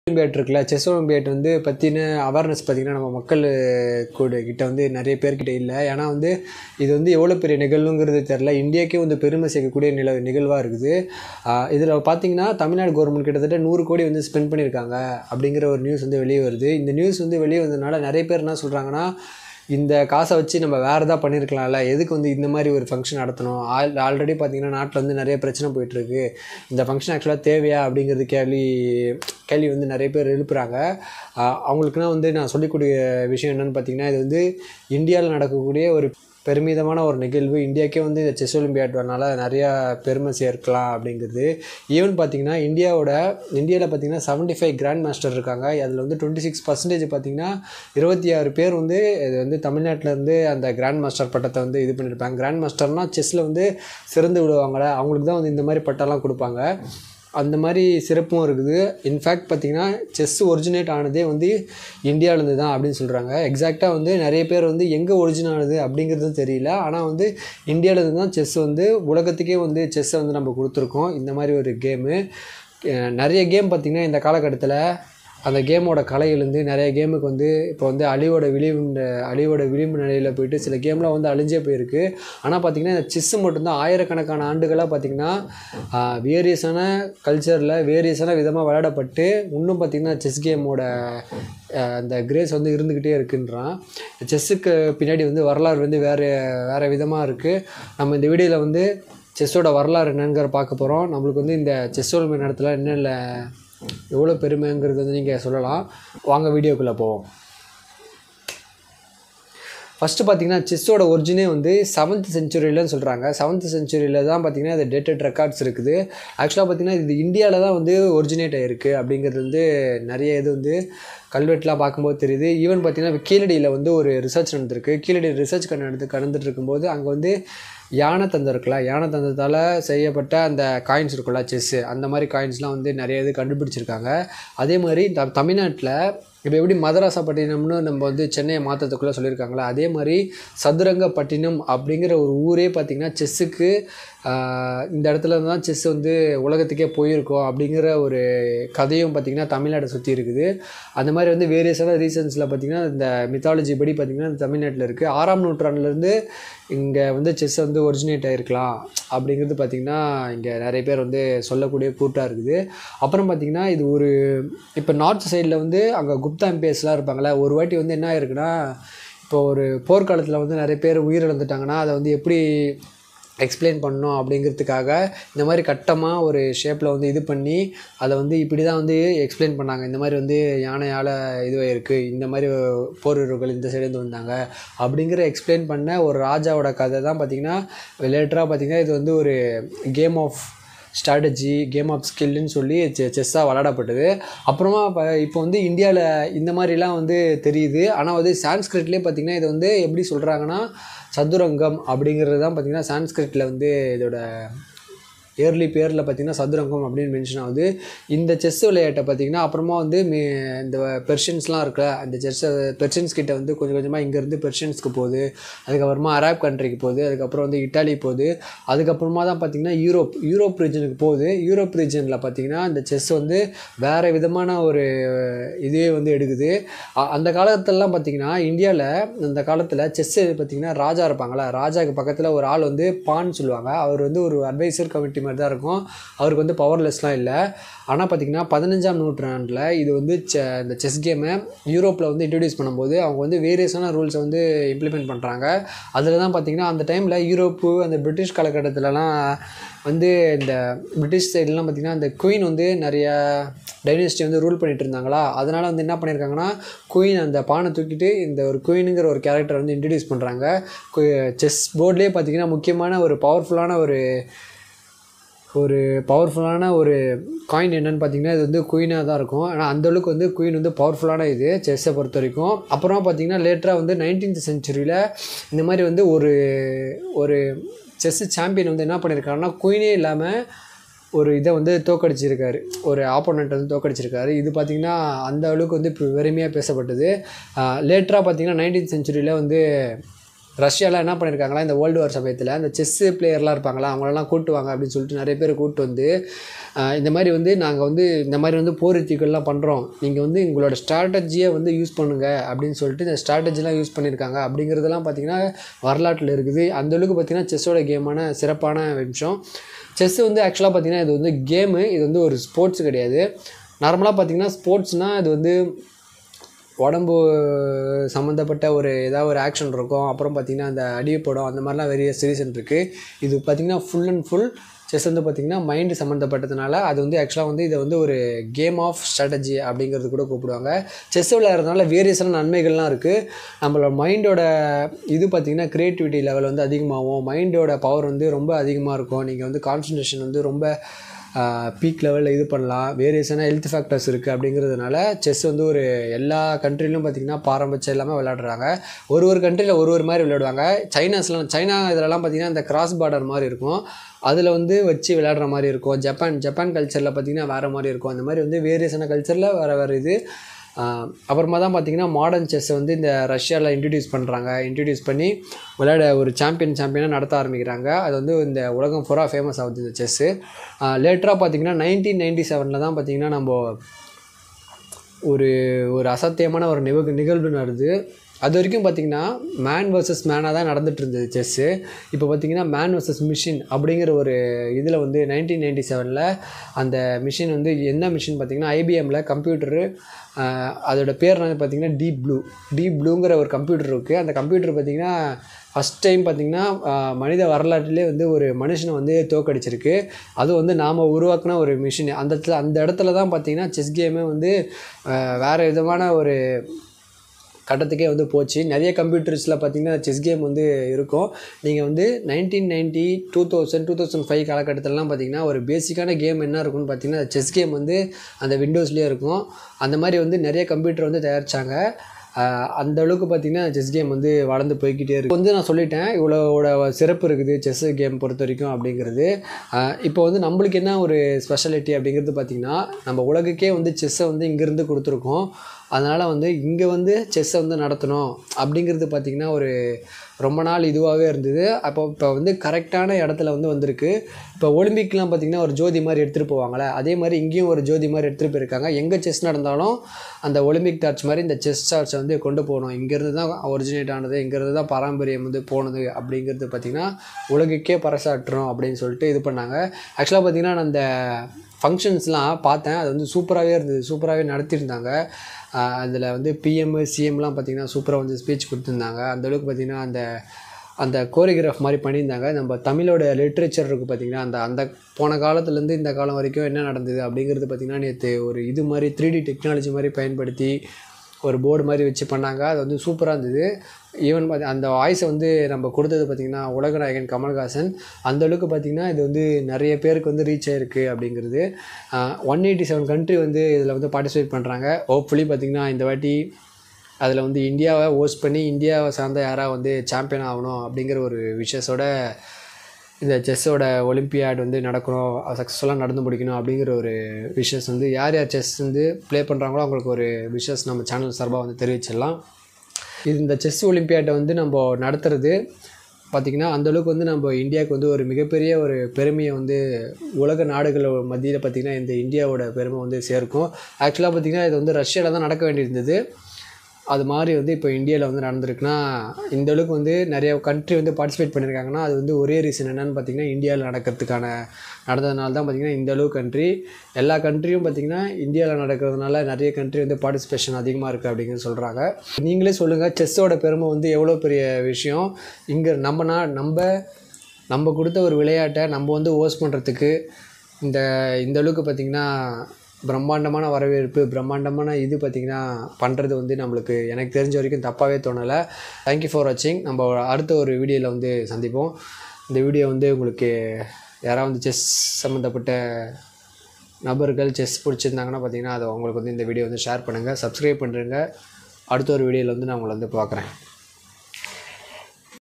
olympiad இருக்குல்ல chess olympiad வந்து பற்றின அவேர்னஸ் பார்த்திங்கன்னா நம்ம மக்கள் கூட கிட்ட வந்து நிறைய பேர்கிட்ட இல்லை ஏன்னா வந்து இது வந்து எவ்வளோ பெரிய நிகழ்வுங்கிறது தெரில இந்தியாக்கே வந்து பெருமை சேர்க்கக்கூடிய நில நிகழ்வாக இருக்குது இதில் பார்த்தீங்கன்னா தமிழ்நாடு கவர்மெண்ட் கிட்டத்தட்ட நூறு கோடி வந்து ஸ்பெண்ட் பண்ணியிருக்காங்க அப்படிங்கிற ஒரு நியூஸ் வந்து வெளியே வருது இந்த நியூஸ் வந்து வெளியே வந்ததுனால நிறைய பேர் என்ன சொல்கிறாங்கன்னா இந்த காசை வச்சு நம்ம வேறு எதாவது பண்ணியிருக்கலாம்ல எதுக்கு வந்து இந்த மாதிரி ஒரு ஃபங்க்ஷன் நடத்தணும் ஆல் ஆல்ரெடி பார்த்தீங்கன்னா நாட்டில் வந்து நிறைய பிரச்சனை போயிட்டுருக்கு இந்த ஃபங்க்ஷன் ஆக்சுவலாக தேவையா அப்படிங்கிறது கேள்வி கேள்வி வந்து நிறைய பேர் எழுப்புறாங்க ஆஹ் அவங்களுக்குனா வந்து நான் சொல்லிக்கூடிய விஷயம் என்னென்னு பார்த்தீங்கன்னா இது வந்து இந்தியாவில் நடக்கக்கூடிய ஒரு பெருமிதமான ஒரு நிகழ்வு இந்தியாக்கே வந்து இந்த செஸ் ஒலிம்பியாட் வரனால நிறையா பெருமை சேர்க்கலாம் அப்படிங்கிறது ஈவன் பார்த்தீங்கன்னா இந்தியாவோட இந்தியாவில் பார்த்தீங்கன்னா செவன்ட்டி ஃபைவ் கிராண்ட் மாஸ்டர் இருக்காங்க அதில் வந்து டுவெண்ட்டி சிக்ஸ் பர்சன்டேஜ் பார்த்தீங்கன்னா இருபத்தி ஆறு பேர் வந்து இது வந்து தமிழ்நாட்டில் இருந்து அந்த கிராண்ட் மாஸ்டர் பட்டத்தை வந்து இது பண்ணியிருப்பாங்க கிராண்ட் மாஸ்டர்னால் செஸ்ஸில் வந்து சிறந்து விடுவாங்களே அவங்களுக்கு தான் வந்து இந்த மாதிரி பட்டம்லாம் கொடுப்பாங்க அந்த மாதிரி சிறப்பும் இருக்குது இன்ஃபேக்ட் பார்த்தீங்கன்னா செஸ் ஒரிஜினேட் ஆனதே வந்து இந்தியாவிலேருந்து தான் அப்படின்னு சொல்கிறாங்க எக்ஸாக்டாக வந்து நிறைய பேர் வந்து எங்கே ஒரிஜின் ஆனது அப்படிங்கிறதும் தெரியல ஆனால் வந்து இந்தியாவிலேருந்து தான் செஸ் வந்து உலகத்துக்கே வந்து செஸ்ஸை வந்து நம்ம கொடுத்துருக்கோம் இந்த மாதிரி ஒரு கேமு நிறைய கேம் பார்த்திங்கன்னா இந்த காலகட்டத்தில் அந்த கேமோட கலையிலேருந்து நிறைய கேமுக்கு வந்து இப்போ வந்து அழிவோட விளிம்பு அழிவோட விளிம்பு நிலையில் போயிட்டு சில கேம்லாம் வந்து அழிஞ்சே போயிருக்கு ஆனால் பார்த்திங்கன்னா இந்த செஸ்ஸு மட்டும்தான் ஆயிரக்கணக்கான ஆண்டுகளாக பார்த்திங்கன்னா வேரியஸான கல்ச்சரில் வேரியஸான விதமாக விளையாடப்பட்டு இன்னும் பார்த்திங்கன்னா செஸ் கேமோட அந்த கிரேஸ் வந்து இருந்துக்கிட்டே இருக்குன்றான் செஸ்ஸுக்கு பின்னாடி வந்து வரலாறு வந்து வேறு வேறு விதமாக இருக்குது நம்ம இந்த வீடியோவில் வந்து செஸ்ஸோட வரலாறு என்னங்கிற பார்க்க போகிறோம் நம்மளுக்கு வந்து இந்த செஸ் ஒலிம்பிக் இடத்துல என்னென்ன எவ்வளோ பெருமைங்கிறது வந்து நீங்கள் சொல்லலாம் வாங்க வீடியோக்குள்ளே போவோம் ஃபஸ்ட்டு பார்த்தீங்கன்னா செஸ்ஸோட ஒரிஜினே வந்து செவன்த் செஞ்சுரியிலன்னு சொல்கிறாங்க செவன்த் செஞ்சுரியில் தான் பார்த்தீங்கன்னா அது டேட்டட் ரெக்கார்ட்ஸ் இருக்குது ஆக்சுவலாக பார்த்தீங்கன்னா இது இந்தியாவில் தான் வந்து ஒரிஜினேட் ஆகிருக்கு அப்படிங்கிறது வந்து நிறைய இது வந்து கல்வெட்டுலாம் பார்க்கும்போது தெரியுது ஈவன் பார்த்தீங்கன்னா கீழடியில் வந்து ஒரு ரிசர்ச் நடந்திருக்கு கீழடி ரிசர்ச் நடந்து கடந்துட்டு இருக்கும்போது அங்கே வந்து யானை தந்தம் இருக்குல்ல யானை தந்தத்தால் செய்யப்பட்ட அந்த காயின்ஸ் இருக்குல்ல செஸ்ஸு அந்த மாதிரி காயின்ஸ்லாம் வந்து நிறைய இது கண்டுபிடிச்சிருக்காங்க அதே மாதிரி த தமிழ்நாட்டில் இப்போ எப்படி மதராசப்பட்டினம்னு நம்ம வந்து சென்னையை மாற்றத்துக்குள்ளே சொல்லியிருக்காங்களா அதே மாதிரி சதுரங்கப்பட்டினம் அப்படிங்கிற ஒரு ஊரே பார்த்திங்கன்னா செஸ்ஸுக்கு இந்த இடத்துல தான் செஸ் வந்து உலகத்துக்கே போயிருக்கோம் அப்படிங்கிற ஒரு கதையும் பார்த்திங்கன்னா தமிழ்நாட்டை சுற்றி இருக்குது அந்த மாதிரி வந்து வேரியஸான ரீசன்ஸில் பார்த்திங்கன்னா இந்த மித்தாலஜி படி பார்த்திங்கன்னா தமிழ்நாட்டில் இருக்குது ஆறாம் நூற்றாண்டுலேருந்து இங்கே வந்து செஸ் வந்து ஒரிஜினேட் ஆகிருக்கலாம் அப்படிங்கிறது பார்த்திங்கன்னா இங்கே நிறைய பேர் வந்து சொல்லக்கூடிய கூட்டாக இருக்குது அப்புறம் பார்த்திங்கன்னா இது ஒரு இப்போ நார்த் சைடில் வந்து அங்கே குப்தா எம்பிஎஸ்லாம் இருப்பாங்களே ஒரு வாட்டி வந்து என்ன ஆயிருக்குன்னா இப்போ ஒரு போர்க்காலத்தில் வந்து நிறைய பேர் உயிரிழந்துட்டாங்கன்னா அதை வந்து எப்படி எக்ஸ்பிளைன் பண்ணணும் அப்படிங்கிறதுக்காக இந்த மாதிரி கட்டமாக ஒரு ஷேப்பில் வந்து இது பண்ணி அதை வந்து இப்படி தான் வந்து எக்ஸ்பிளைன் பண்ணாங்க இந்த மாதிரி வந்து யானையால் இதுவாக இருக்குது இந்த மாதிரி போர் வீரர்கள் இந்த சைடுலேருந்து வந்தாங்க அப்படிங்கிற எக்ஸ்பிளைன் பண்ண ஒரு ராஜாவோட கதை தான் பார்த்திங்கன்னா லேட்டராக பார்த்திங்கன்னா இது வந்து ஒரு game of strategy game of ஸ்கில்லுன்னு சொல்லி செ செஸ்ஸாக விளாடப்பட்டது அப்புறமா இப்போ இப்போ வந்து இந்தியாவில் இந்த மாதிரிலாம் வந்து தெரியுது ஆனால் வந்து சான்ஸ்கிரிட்லேயே பார்த்திங்கன்னா இது வந்து எப்படி சொல்கிறாங்கன்னா சதுரங்கம் அப்படிங்கிறது தான் பார்த்திங்கன்னா சான்ஸ்கிரிட்டில் வந்து இதோட இயர்லி பேரில் பார்த்திங்கன்னா சதுரங்கம் அப்படின்னு மென்ஷன் ஆகுது இந்த செஸ் விளையாட்டை பார்த்திங்கன்னா அப்புறமா வந்து மீ இந்த பெர்ஷியன்ஸ்லாம் இருக்குல்ல அந்த செஸ் பெர்ஷியன்ஸ் கிட்ட வந்து கொஞ்சம் கொஞ்சமாக இங்கேருந்து பெர்ஷியன்ஸ்க்கு போகுது அதுக்கப்புறமா அரேப் கண்ட்ரிக்கு போகுது அதுக்கப்புறம் வந்து இட்டாலி போகுது அதுக்கப்புறமா தான் பார்த்திங்கன்னா யூரோப் யூரோப் ரீஜனுக்கு போகுது யூரோப் ரீஜனில் பார்த்திங்கன்னா இந்த செஸ் வந்து வேறு விதமான ஒரு இதுவே வந்து எடுக்குது அந்த காலத்துலலாம் பார்த்திங்கன்னா இந்தியாவில் அந்த காலத்தில் செஸ்ஸு பார்த்திங்கன்னா ராஜா இருப்பாங்களா ராஜாவுக்கு பக்கத்தில் ஒரு ஆள் வந்து பான் சொல்லுவாங்க அவர் வந்து ஒரு அட்வைசர் கமிட்டி மாதிரி தான் இருக்கும் அவருக்கு வந்து பவர்லெஸ்லாம் இல்லை ஆனால் பார்த்திங்கன்னா பதினஞ்சாம் நூற்றாண்டில் இது வந்து செ இந்த செஸ் கேமை யூரோப்பில் வந்து இன்ட்ரடியூஸ் பண்ணும்போது அவங்க வந்து வேரியஸான ரூல்ஸை வந்து இம்ப்ளிமெண்ட் பண்ணுறாங்க அதில் தான் பார்த்திங்கன்னா அந்த டைமில் யூரோப்பு அந்த பிரிட்டிஷ் காலகட்டத்திலலாம் வந்து இந்த பிரிட்டிஷ் சைட்லாம் பார்த்திங்கன்னா அந்த குயின் வந்து நிறையா டைனஸ்டி வந்து ரூல் பண்ணிட்டு இருந்தாங்களா அதனால் வந்து என்ன பண்ணியிருக்காங்கன்னா குயின் அந்த பானை தூக்கிட்டு இந்த ஒரு குயினுங்கிற ஒரு கேரக்டர் வந்து இன்ட்ரடியூஸ் பண்ணுறாங்க செஸ் போர்ட்லேயே பார்த்திங்கன்னா முக்கியமான ஒரு பவர்ஃபுல்லான ஒரு ஒரு பவர்ஃபுல்லான ஒரு காயின் என்னென்னு பார்த்தீங்கன்னா இது வந்து குயினாக தான் இருக்கும் ஆனால் அந்தளவுக்கு வந்து குயின் வந்து பவர்ஃபுல்லான இது செஸ்ஸை பொறுத்த வரைக்கும் அப்புறம் பார்த்தீங்கன்னா லேட்டராக வந்து நைன்டீன்த் செஞ்சுரியில் இந்த மாதிரி வந்து ஒரு ஒரு செஸ் சாம்பியன் வந்து என்ன பண்ணியிருக்காருன்னா குயினே இல்லாமல் ஒரு இதை வந்து தோக்கடிச்சிருக்காரு ஒரு ஆப்போனண்ட் வந்து தோக்கடிச்சிருக்காரு இது பார்த்திங்கன்னா அந்த அளவுக்கு வந்து இப்போ வெறுமையாக பேசப்பட்டது லேட்டராக பார்த்திங்கன்னா நைன்டீன்த் செஞ்சுரியில் வந்து ரஷ்யாவில் என்ன பண்ணியிருக்காங்களா இந்த வேர்ல்டு வார் சமயத்தில் இந்த செஸ்ஸு பிளேயர்லாம் இருப்பாங்களா அவங்களெல்லாம் கூட்டுவாங்க அப்படின்னு சொல்லிட்டு நிறைய பேர் கூட்டு வந்து ஆஹ் இந்த மாதிரி வந்து நாங்கள் வந்து இந்த மாதிரி வந்து போர்த்திகள்லாம் பண்ணுறோம் நீங்கள் வந்து உங்களோட ஸ்ட்ராட்டஜியை வந்து யூஸ் பண்ணுங்கள் அப்படின்னு சொல்லிட்டு இந்த ஸ்ட்ராட்டஜிலாம் யூஸ் பண்ணியிருக்காங்க அப்படிங்கிறதெல்லாம் பார்த்தீங்கன்னா வரலாற்றில் இருக்குது அந்த அளவுக்கு பார்த்தீங்கன்னா செஸ்ஸோட கேமான சிறப்பான விஷயம் செஸ் வந்து ஆக்சுவலாக பார்த்தீங்கன்னா இது வந்து கேமு இது வந்து ஒரு ஸ்போர்ட்ஸ் கிடையாது நார்மலாக பார்த்தீங்கன்னா ஸ்போர்ட்ஸ்னால் இது வந்து உடம்பு சம்மந்தப்பட்ட ஒரு ஏதாவது ஒரு ஆக்ஷன் இருக்கும் அப்புறம் பார்த்திங்கன்னா அந்த அடிப்படம் அந்த மாதிரிலாம் வெறிய சீரீசன் இருக்குது இது பார்த்திங்கன்னா ஃபுல் அண்ட் ஃபுல் செஸ் வந்து பார்த்திங்கன்னா மைண்டு சம்மந்தப்பட்டதுனால அது வந்து ஆக்சுவலாக வந்து இதை வந்து ஒரு கேம் ஆஃப் ஸ்ட்ராட்டஜி அப்படிங்கிறது கூட கூப்பிடுவாங்க செஸ் விளையாடுறதுனால வேரியஸான நன்மைகள்லாம் இருக்குது நம்மளோட மைண்டோட இது பார்த்திங்கன்னா க்ரியேட்டிவிட்டி லெவல் வந்து அதிகமாகும் மைண்டோட பவர் வந்து ரொம்ப அதிகமாக இருக்கும் நீங்கள் வந்து கான்சன்ட்ரேஷன் வந்து ரொம்ப பீக் லெவலில் இது பண்ணலாம் வேரியஸான ஹெல்த் ஃபேக்டர்ஸ் இருக்குது அப்படிங்கிறதுனால செஸ் வந்து ஒரு எல்லா கண்ட்ரிலும் பார்த்திங்கன்னா பாரம்பரியம் எல்லாமே விளையாடுறாங்க ஒரு ஒரு கண்ட்ரியில் ஒரு ஒரு மாதிரி விளையாடுவாங்க சைனாஸ்லாம் சைனா இதிலலாம் பார்த்திங்கன்னா இந்த கிராஸ் பார்டர் மாதிரி இருக்கும் அதில் வந்து வச்சு விளையாடுற மாதிரி இருக்கும் ஜப்பான் ஜப்பான் கல்ச்சரில் பார்த்திங்கன்னா வேறு மாதிரி இருக்கும் அந்த மாதிரி வந்து வேரியஸான கல்ச்சரில் வேறு வேறு இது ஆஹ் அப்புறமா தான் பார்த்தீங்கன்னா மாடர்ன் செஸ்ஸை வந்து இந்த ரஷ்யாவில் இன்ட்ரடியூஸ் பண்ணுறாங்க இன்ட்ரடியூஸ் பண்ணி விளையாட ஒரு சாம்பியன் சாம்பியனாக நடத்த ஆரம்பிக்கிறாங்க அது வந்து இந்த உலகம் ஃபுல்லாக ஃபேமஸ் ஆகுது இந்த செஸ்ஸு லேட்டராக பார்த்தீங்கன்னா நைன்டீன் நைன்டி செவனில் தான் பார்த்தீங்கன்னா நம்ம ஒரு ஒரு அசத்தியமான ஒரு நிகழ்வு நிகழ்வு நடக்குது அது வரைக்கும் பார்த்தீங்கன்னா மேன் வர்சஸ் மேனாக தான் நடந்துட்டு இருந்தது செஸ்ஸு இப்போ பார்த்தீங்கன்னா மேன் வர்சஸ் மிஷின் அப்படிங்கிற ஒரு இதில் வந்து நைன்டீன் நைன்டி செவனில் அந்த மிஷின் வந்து என்ன மிஷின் பார்த்தீங்கன்னா ஐபிஎம்மில் கம்ப்யூட்டரு அதோட பேர் வந்து பார்த்தீங்கன்னா டீப் ப்ளூ டீப் ப்ளூங்கிற ஒரு கம்ப்யூட்டர் இருக்குது அந்த கம்ப்யூட்டர் பார்த்தீங்கன்னா ஃபஸ்ட் டைம் பார்த்திங்கன்னா மனித வரலாற்றிலே வந்து ஒரு மனுஷனை வந்து தோக்கடிச்சிருக்கு அது வந்து நாம் உருவாக்குன ஒரு மிஷின் அந்த இடத்துல அந்த இடத்துல தான் பார்த்திங்கன்னா செஸ் கேமே வந்து ஆஹ் வேறு விதமான ஒரு கட்டத்துக்கே வந்து போச்சு நிறைய கம்ப்யூட்டர்ஸில் பார்த்தீங்கன்னா செஸ் கேம் வந்து இருக்கும் நீங்கள் வந்து nineteen ninety two thousand two thousand five காலகட்டத்திலலாம் பார்த்தீங்கன்னா ஒரு பேசிக்கான கேம் என்ன இருக்கும்னு பார்த்தீங்கன்னா செஸ் கேம் வந்து அந்த விண்டோஸ்லேயே இருக்கும் அந்த மாதிரி வந்து நிறைய கம்ப்யூட்டர் வந்து தயாரித்தாங்க அந்த அளவுக்கு பார்த்தீங்கன்னா செஸ் கேம் வந்து வளர்ந்து போய்க்கிட்டே இருக்கு வந்து நான் சொல்லிட்டேன் இவ்வளோட சிறப்பு இருக்குது செஸ் கேம் பொறுத்த வரைக்கும் அப்படிங்கிறது ஆஹ் இப்போ வந்து நம்மளுக்கு என்ன ஒரு ஸ்பெஷாலிட்டி அப்படிங்கிறது பார்த்திங்கன்னா நம்ம உலகுக்கே வந்து செஸ்ஸை வந்து இங்கேருந்து கொடுத்துருக்கோம் அதனால் வந்து இங்கே வந்து செஸ்ஸை வந்து நடத்தணும் அப்படிங்கிறது பார்த்திங்கன்னா ஒரு ரொம்ப நாள் இதுவாகவே இருந்தது அப்போ இப்போ வந்து கரெக்டான இடத்துல வந்து வந்திருக்கு இப்போ ஒலிம்பிக்லாம் பார்த்திங்கன்னா ஒரு ஜோதி மாதிரி எடுத்துகிட்டு போவாங்களே அதே மாதிரி இங்கேயும் ஒரு ஜோதி மாதிரி எடுத்துகிட்டு போயிருக்காங்க எங்கே செஸ் நடந்தாலும் அந்த ஒலிம்பிக் டார்ச் மாதிரி இந்த செஸ் டார்ச்சை வந்து கொண்டு போகணும் இங்கேருந்து தான் ஒரிஜினேட் ஆனது இங்கேருந்து தான் பாரம்பரியம் வந்து போனது அப்படிங்கிறது பார்த்திங்கன்னா உலகுக்கே பறைசாற்றுறோம் அப்படின்னு சொல்லிட்டு இது பண்ணாங்க ஆக்சுவலாக பார்த்திங்கன்னா நான் அந்த ஃபங்க்ஷன்ஸ்லாம் பார்த்தேன் அது வந்து சூப்பராகவே இருந்தது சூப்பராகவே நடத்தியிருந்தாங்க அதில் வந்து பிஎம் சிஎம்லாம் பார்த்திங்கன்னா சூப்பராக வந்து ஸ்பீச் கொடுத்துருந்தாங்க அந்தளவுக்கு பார்த்திங்கன்னா அந்த அந்த கோரியோகிராஃப் மாதிரி பண்ணியிருந்தாங்க நம்ம தமிழோட லிட்ரேச்சர் இருக்குது பார்த்திங்கன்னா அந்த அந்த போன காலத்துலேருந்து இந்த காலம் வரைக்கும் என்ன நடந்தது அப்படிங்கிறது பார்த்திங்கன்னா நேற்று ஒரு இது மாதிரி த்ரீ டி டெக்னாலஜி மாதிரி பயன்படுத்தி ஒரு போர்டு மாதிரி வச்சு பண்ணாங்க அது வந்து சூப்பராக இருந்தது ஈவன் பார்த்தி அந்த வாய்ஸை வந்து நம்ம கொடுத்தது பார்த்திங்கன்னா உலகநாயகன் கமல்ஹாசன் அந்த அளவுக்கு பார்த்திங்கன்னா இது வந்து நிறைய பேருக்கு வந்து ரீச் ஆயிருக்கு அப்படிங்கிறது ஒன் எயிட்டி செவன் கண்ட்ரி வந்து இதில் வந்து பார்ட்டிசிபேட் பண்ணுறாங்க ஹோப்ஃபுல்லி பார்த்திங்கன்னா இந்த வாட்டி அதில் வந்து இந்தியாவை ஹோஸ்ட் பண்ணி இந்தியாவை சார்ந்த யாராக வந்து சாம்பியன் ஆகணும் அப்படிங்கிற ஒரு விஷயத்தோட இந்த செஸ்ஸோட ஒலிம்பியாட் வந்து நடக்கணும் சக்ஸஸ்ஃபுல்லாக நடந்து முடிக்கணும் அப்படிங்கிற ஒரு விஷஸ் வந்து யார் யார் செஸ் வந்து ப்ளே பண்ணுறாங்களோ அவங்களுக்கு ஒரு விஷஸ் நம்ம சேனல் சார்பாக வந்து தெரிவிச்சிடலாம் இது இந்த செஸ் ஒலிம்பியாட்டை வந்து நம்ம நடத்துறது பார்த்திங்கன்னா அந்தளவுக்கு வந்து நம்ம இந்தியாவுக்கு வந்து ஒரு மிகப்பெரிய ஒரு பெருமையை வந்து உலக நாடுகள் மத்தியில் பார்த்திங்கன்னா இந்த இந்தியாவோட பெருமை வந்து சேர்க்கும் ஆக்சுவலாக பார்த்திங்கன்னா இது வந்து ரஷ்யாவில் தான் நடக்க வேண்டியிருந்தது அது மாதிரி வந்து இப்போ இந்தியாவில் வந்து நடந்திருக்குன்னா இந்த அளவுக்கு வந்து நிறைய கண்ட்ரி வந்து பார்ட்டிசிபேட் பண்ணியிருக்காங்கன்னா அது வந்து ஒரே ரீசன் என்னென்னு பார்த்தீங்கன்னா இந்தியாவில் நடக்கிறதுக்கான நடந்ததுனால தான் பார்த்திங்கன்னா இந்த அளவு கண்ட்ரி எல்லா கண்ட்ரியும் பார்த்திங்கன்னா இந்தியாவில் நடக்கிறதுனால நிறைய கண்ட்ரி வந்து பார்ட்டிசிபேஷன் அதிகமாக இருக்குது அப்படிங்கிறது சொல்கிறாங்க நீங்களே சொல்லுங்கள் செஸ்ஸோட பெருமை வந்து எவ்வளோ பெரிய விஷயம் இங்கே நம்ம நா நம்ம நம்ம கொடுத்த ஒரு விளையாட்டை நம்ம வந்து ஹோஸ்ட் பண்ணுறதுக்கு இந்த இந்த அளவுக்கு பார்த்திங்கன்னா பிரம்மாண்டமான வரவேற்பு பிரம்மாண்டமான இது பார்த்திங்கன்னா பண்ணுறது வந்து நம்மளுக்கு எனக்கு தெரிஞ்ச வரைக்கும் தப்பாகவே தோணலை தேங்க்யூ ஃபார் வாட்சிங் நம்ம அடுத்த ஒரு வீடியோவில் வந்து சந்திப்போம் இந்த வீடியோ வந்து உங்களுக்கு யாராவது வந்து செஸ் சம்மந்தப்பட்ட நபர்கள் செஸ் பிடிச்சிருந்தாங்கன்னா பார்த்தீங்கன்னா அதை உங்களுக்கு வந்து இந்த வீடியோ வந்து ஷேர் பண்ணுங்கள் சப்ஸ்கிரைப் பண்ணுறேங்க அடுத்த ஒரு வீடியோவில் வந்து நான் உங்களை வந்து பார்க்குறேன்